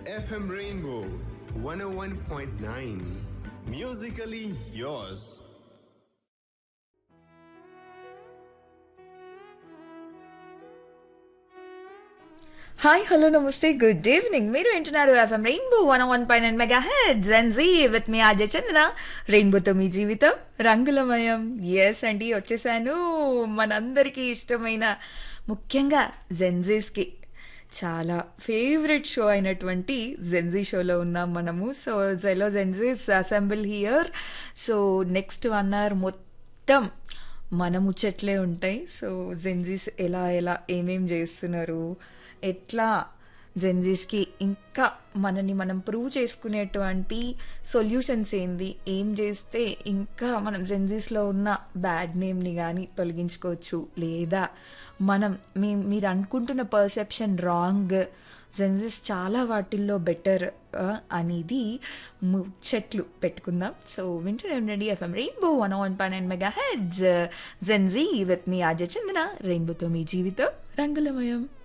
FM Rainbow 101.9. Musically yours. Hi hello నమస్తే good evening మీరు వింటున్నారు ఎఫ్ఎం రెయిన్బో వన్ వన్ పై nine mega head Z with me RJ Chandana రెయిన్బోతో మీ జీవితం రంగులమయం ఎస్ అండి వచ్చేసాను మనందరికీ ఇష్టమైన ముఖ్యంగా జెన్జీస్కి చాలా ఫేవరెట్ షో అయినటువంటి జెన్జీ షోలో ఉన్నాం మనము so hello Gen Z's assemble here so next one hour మొత్తం మన ముచ్చట్లే ఉంటాయి సో జెన్జీస్ ఎలా ఎలా ఏమేం చేస్తున్నారు ఎట్లా జెన్జీస్కి ఇంకా మనని మనం ప్రూవ్ చేసుకునేటువంటి సొల్యూషన్స్ ఏంది ఏం చేస్తే ఇంకా మనం జెన్జీస్లో ఉన్న బ్యాడ్ నేమ్ని కానీ తొలగించుకోవచ్చు లేదా మనం మీ మీరు అనుకుంటున్న పర్సెప్షన్ రాంగ్ జెన్జీస్ చాలా వాటిల్లో బెటర్ అనేది ముచ్చట్లు పెట్టుకుందాం సో వింటూనే ఉండండి ఎఫ్ఎం రెయిన్బో వన్ వన్ పై nine mega heads Gen Z with me RJ Chandana రెయిన్బోతో మీ జీవితం రంగులమయం